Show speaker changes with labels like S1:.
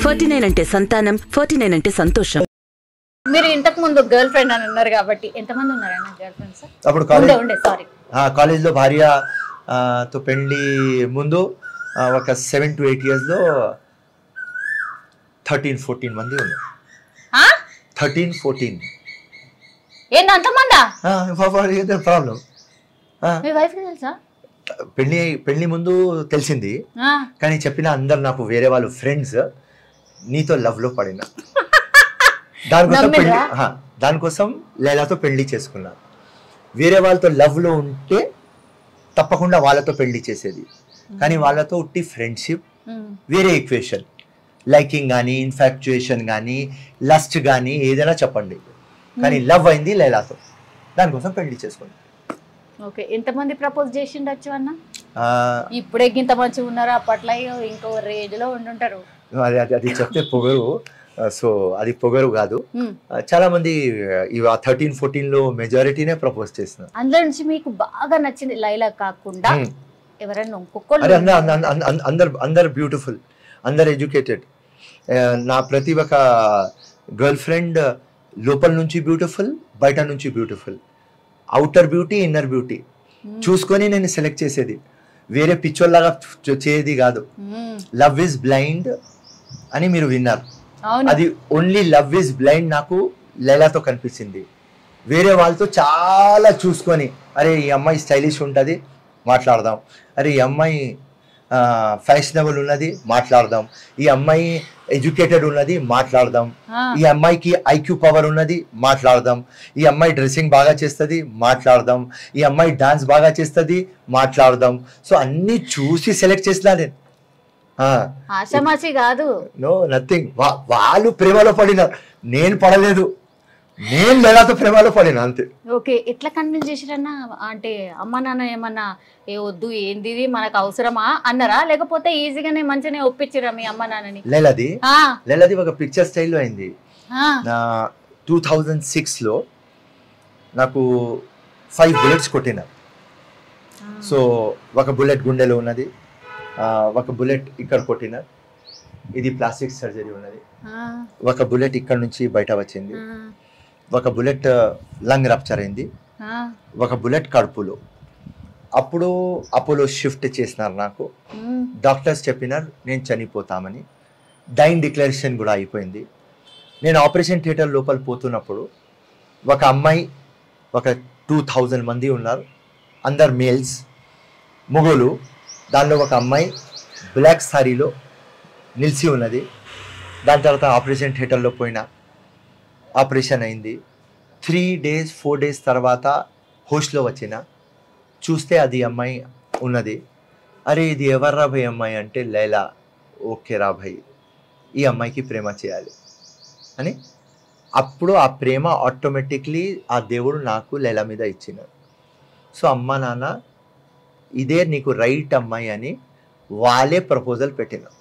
S1: Forty nine అంటే సంతానం forty nine అంటే సంతోషం
S2: మీరు ఇంతకు ముందు గర్ల్ ఫ్రెండ్ అని అన్నారు కాబట్టి ఎంతమంది ఉన్నారన్న గర్ల్ ఫ్రెండ్స్
S3: అప్పుడు
S2: ఉండే
S3: కాలేజ్
S2: ఉండే సారీ
S3: ఆ, కాలేజ్లో భార్య ఆ, తో పెళ్ళి ముందు ఆ, ఒక సెవెన్ టు ఎయిట్ ఇయర్స్లో థర్టీన్ ఫోర్టీన్ మంది ఉన్నారు థర్టీన్ ఫోర్టీన్
S2: ఏంది అంతమందా
S3: ప్రాబ్లం
S2: మీ వైఫ్ కి తెలుసా
S3: పెళ్ళి పెళ్ళి ముందు తెలిసింది
S2: ఆ,
S3: కానీ చెప్పిన అందరు నాకు వేరే వాళ్ళు ఫ్రెండ్స్ నీతో లవ్ లో పడిన దానికోసం పెళ్లి
S2: నమ్మిర్రా?
S3: ఆ, దానికోసం లైలాతో పెళ్లి చేసుకున్నా వేరే వాళ్ళతో లవ్ లో ఉంటే తప్పకుండా వాళ్ళతో పెళ్లి చేసేది కానీ వాళ్ళతో ఉట్టి ఫ్రెండ్షిప్
S2: ఉమ్,
S3: వేరే ఈక్వేషన్ లైకింగ్ కానీ ఇన్ఫాక్చుయేషన్ కానీ లస్ట్ కానీ ఏదైనా చెప్పండి కానీ లవ్ అయింది లైలాతో దానికోసం పెళ్లి చేసుకున్నాం
S2: ఓకే ఎంతమంది ప్రపోజ్ చేసిండొచ్చు అన్న
S3: ఆ,
S2: ఇప్పుడే గింత మంచిగా ఉన్నారు అప్పట్లో ఇంకో రేంజ్ లో ఉండుంటారు
S3: అది అది అది చెప్తే పొగరు సో అది పొగరు కాదు
S2: ఉమ్,
S3: ఆ, చాలా మంది ఇవి థర్టీన్ ఫోర్టీన్ లో మెజారిటీనే ప్రపోజ్ చేస్తున్నారు
S2: అందులో నుంచి మీకు బాగా నచ్చింది లైలా కాకుండా
S3: ఉమ్.
S2: ఎవరైనా
S3: అరే
S2: ఇంకొకళ్ళు
S3: అందరు అందరు- అందరు- అందరు అందరు బ్యూటిఫుల్ అందరు ఎడ్యుకేటెడ్ నా ప్రతి ఒక్క గర్ల్ ఫ్రెండ్ లోపల నుంచి బ్యూటిఫుల్ బయట నుంచి beautiful outer beauty inner beauty చూసుకొని నేను సెలెక్ట్ చేసేది వేరే పిచ్చోల్లాగా చే- చేయది కాదు
S2: ఉమ్,
S3: లవ్ ఇస్ బ్లైండ్ అని మీరు విన్నారు
S2: అవును
S3: అది ఓన్లీ లవ్ ఇస్ బ్లైండ్ నాకు లైలాతో కనిపించింది వేరే వాళ్ళతో చాలా చూసుకొని అరే ఈ అమ్మాయి స్టైలిష్ ఉంటుంది మాట్లాడదాం అరే ఈ అమ్మాయి ఫ్యాషనబుల్ ఉన్నది మాట్లాడదాం ఈ అమ్మాయి ఎడ్యుకేటెడ్ ఉన్నది మాట్లాడదాం
S2: ఆ,
S3: ఈ అమ్మాయికి ఐక్యూ పవర్ ఉన్నది మాట్లాడదాం ఈ అమ్మాయి డ్రెస్సింగ్ బాగా చేస్తుంది మాట్లాడదాం ఈ అమ్మాయి డాన్స్ బాగా చేస్తుంది మాట్లాడదాం సో అన్నీ చూసి సెలెక్ట్ చేసినా నేను ఆ.
S2: ఆషామాషి కాదు
S3: నో నథింగ్ వాళ్ళు ప్రేమలో పడినారు నేను పడలేదు నేను లైలాతో ప్రేమలో పడినా అంతే
S2: ఓకే ఎట్లా కన్విన్స్ చేసిరన్నా అంటే అమ్మ నాన్న ఏమన్నా ఏ వద్దు ఏంది ఇది మనకు అవసరమా అన్నారా లేకపోతే ఈజీగానే మంచిగానే ఒప్పించిరా మీ అమ్మ నాన్నని
S3: లైలాది
S2: ఆ,
S3: లైలాది ఒక పిక్చర్ స్టైల్లో అయింది
S2: ఆ,
S3: నా టూ థౌజండ్ సిక్స్లో నాకు ఫైవ్ బుల్లెట్స్ కొట్టిన సో ఒక బుల్లెట్ గుండెలో ఉన్నది ఆ, ఒక బుల్లెట్ ఇక్కడ కొట్టిన ఇది ప్లాస్టిక్ సర్జరీ ఉన్నది
S2: ఆ,
S3: ఒక బుల్లెట్ ఇక్కడ నుంచి బయట వచ్చింది
S2: ఆ,
S3: ఒక బుల్లెట్ లంగ్ రప్చర్ అయింది
S2: ఆ,
S3: ఒక బుల్లెట్ కడుపులో అప్పుడు అపోలో షిఫ్ట్ చేసినారు నాకు
S2: ఉమ్,
S3: డాక్టర్స్ చెప్పినారు నేను చనిపోతామని డైన్ డిక్లరేషన్ కూడా అయిపోయింది నేను ఆపరేషన్ థియేటర్ లోపల పోతున్నప్పుడు ఒక అమ్మాయి ఒక టూ థౌజండ్ మంది ఉన్నారు అందరు మేల్స్ మొగోలు దానిలో ఒక అమ్మాయి బ్లాక్ సారీలో నిలిచి ఉన్నది దాని తర్వాత ఆపరేషన్ థియేటర్లో పోయినా ఆపరేషన్ అయింది త్రీ డేస్ ఫోర్ డేస్ తర్వాత హోస్ట్లో వచ్చిన చూస్తే అది అమ్మాయి ఉన్నది అరే ఇది ఎవర్రా భయ్ అమ్మాయి అంటే లైలా ఓకే రా భయ్ ఈ అమ్మాయికి ప్రేమ చేయాలి అని అప్పుడు ఆ ప్రేమ ఆటోమేటిక్లీ ఆ దేవుడు నాకు లైలా మీద ఇచ్చినాడు సో అమ్మ నాన్న ఇదే నీకు రైట్ అమ్మాయి అని వాళ్ళే ప్రపోజల్ పెట్టిన